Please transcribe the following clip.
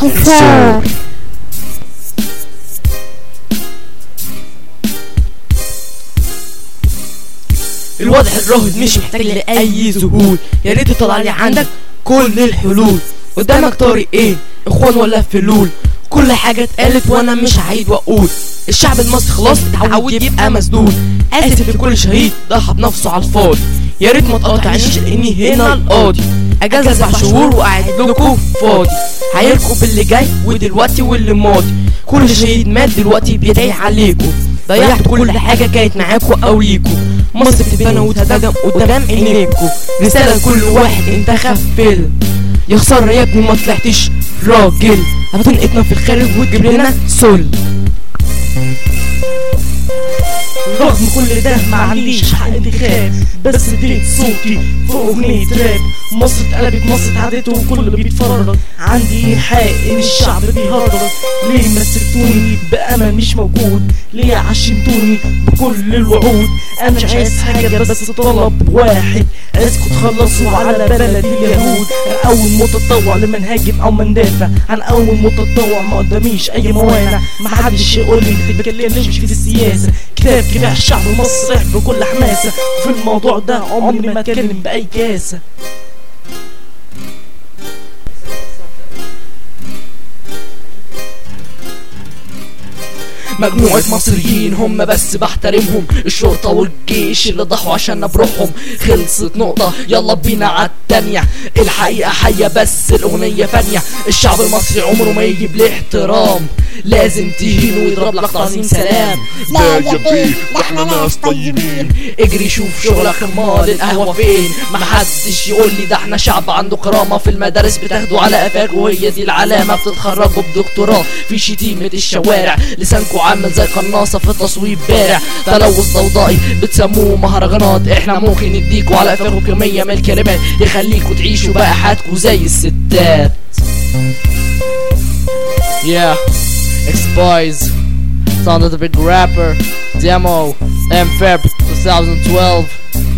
كفار الواضح الراهد مش محتاج لأي ذهول يا ريت يطلع لي عندك كل الحلول قدامك طريق ايه اخوان ولا فلول كل حاجة اتقالت وانا مش هعيد واقول الشعب المصري خلاص اتعود يبقى مسدود اسف لكل شهيد ضحى بنفسه على الفاضي يا ريت ما تقاطعنيش لاني هنا القاضي اجازة اربع شهور وقاعد لكم فاضي هيركوا باللي جاي ودلوقتي واللي ماضي كل شهيد مات دلوقتي بيدعي عليكم ضيعتوا كل حاجة كانت معاكوا أو ليكوا مصر بتتبنى وتهدم قدام عينيكوا رسالة لكل واحد انت خفل يا خسارة يا ابني ما طلعتش راجل هتنقطنا في الخارج وتجيب لنا سل رغم كل ده معليش حق انتخاب بس اديت صوتي في اغنية راب مصر اتقلبت مصر اتعدت وكل بيتفرج عندي حق ان الشعب بيهرج ليه مسكتوني بأمل مش موجود ليه عشمتوني بكل الوعود انا مش عايز حاجة بس طلب واحد عايزكم تخلصوا على بلد اليهود انا اول متطوع لمنهاجم او مندافع انا اول متطوع ما قداميش اي موانع محدش يقول لي انت بتتكلمش في السياسة كتاب كفاح الشعب المصري بكل حماسة وفي الموضوع ده عمري ما اتكلم بأي كاسة مجموعة مصريين هم بس بحترمهم الشرطة والجيش اللي ضحوا عشان بروحهم خلصت نقطة يلا بينا عالتانية الحقيقة حية بس الأغنية فانية الشعب المصري عمره ما يجيب ليه احترام لازم تهين ويضرب لك تعظيم سلام لا يا بيه ده احنا ناس طيبين اجري شوف شغلك امال القهوة فين محدش يقول لي ده احنا شعب عنده كرامة في المدارس بتاخدوا على قفاك وهي دي العلامة بتتخرجوا بدكتوراه في شتيمة الشوارع لسانكوا عامل زي قناصة في تصويب بارع تلوث ضوضائي بتسموه مهرجانات احنا ممكن نديكوا على قفاكوا كمية من الكلمات يخليكوا تعيشوا بقى حياتكوا زي الستات Yeah, X-Boys, Sound of the Big Rapper, Demo, M Feb 2012.